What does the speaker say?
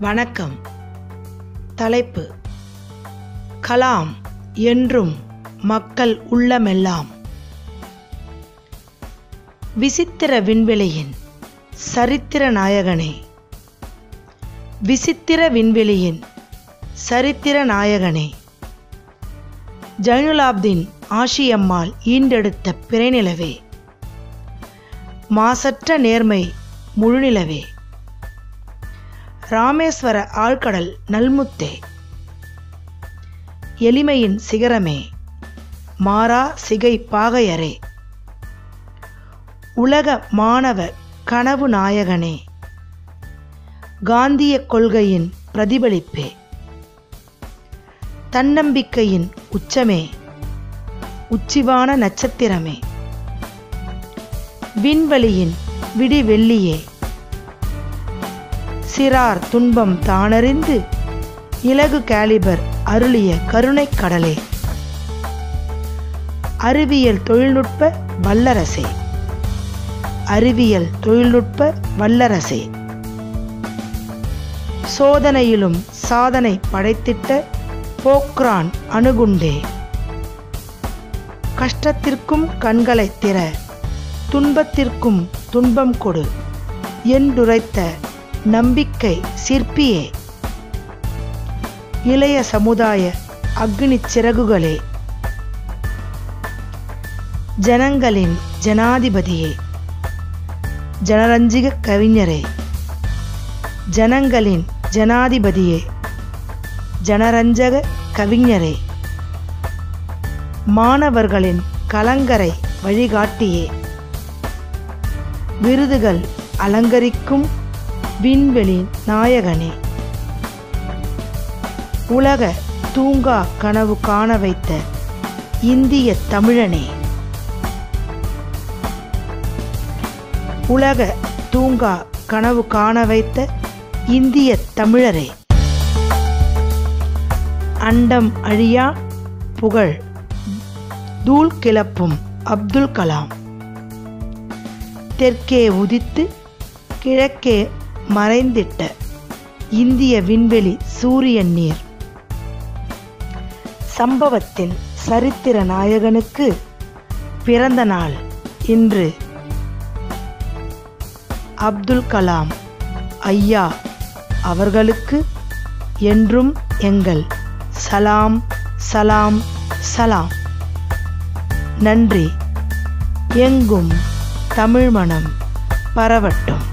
வணக்கம் தலைப்பு கலாம் என்றும் மக்கள் உள்ளமெல்லாம் விசித்திர விண்வெளியின் சரித்திர நாயகனே விசித்திர விண்வெளியின் சரித்திர நாயகனே ஜைனுலாப்தீன் ஆஷியம்மாள் ஈண்டெடுத்த பிறைநிலவே மாசற்ற நேர்மை முழுநிலவே ராமேஸ்வர ஆழ்கடல் நல்முத்தே எளிமையின் சிகரமே மாறா சிகை பாகையரே உலக மாணவ கனவு நாயகனே காந்திய கொள்கையின் பிரதிபலிப்பே தன்னம்பிக்கையின் உச்சமே உச்சிவான நட்சத்திரமே விண்வெளியின் விடிவெள்ளியே சிறார் துன்பம் தானறிந்து இலகு கேலிபர் அருளிய கருணைக் கடலே அறிவியல் தொழில்நுட்ப வல்லரசே அறிவியல் தொழில்நுட்ப வல்லரசே சோதனையிலும் சாதனை படைத்திட்ட போக்ரான் அணுகுண்டே கஷ்டத்திற்கும் கண்களை திற துன்பத்திற்கும் துன்பம் கொடு என்றுரைத்த நம்பிக்கை சிற்பியே இளைய சமுதாய அக்னி சிறகுகளே ஜனங்களின் ஜனாதிபதியே ஜனரஞ்சிக கவிஞரே ஜனங்களின் ஜனாதிபதியே ஜனரஞ்சக கவிஞரே மாணவர்களின் கலங்கரை வழிகாட்டியே விருதுகள் அலங்கரிக்கும் விண்வெளி நாயகனே உலக தூங்கா கனவு காண வைத்த இந்திய தமிழனே உலக தூங்கா கனவு காண வைத்த இந்திய தமிழரே அண்டம் அழியா புகழ் தூள் கிளப்பும் அப்துல் கலாம் தெற்கே உதித்து கிழக்கே மறைந்திட்ட இந்திய விண்வெளி சூரியன் நீர் சம்பவத்தின் சரித்திர நாயகனுக்கு பிறந்த நாள் இன்று அப்துல் கலாம் ஐயா அவர்களுக்கு என்றும் எங்கள் சலாம் சலாம் சலாம் நன்றி எங்கும் தமிழ் மனம் பரவட்டும்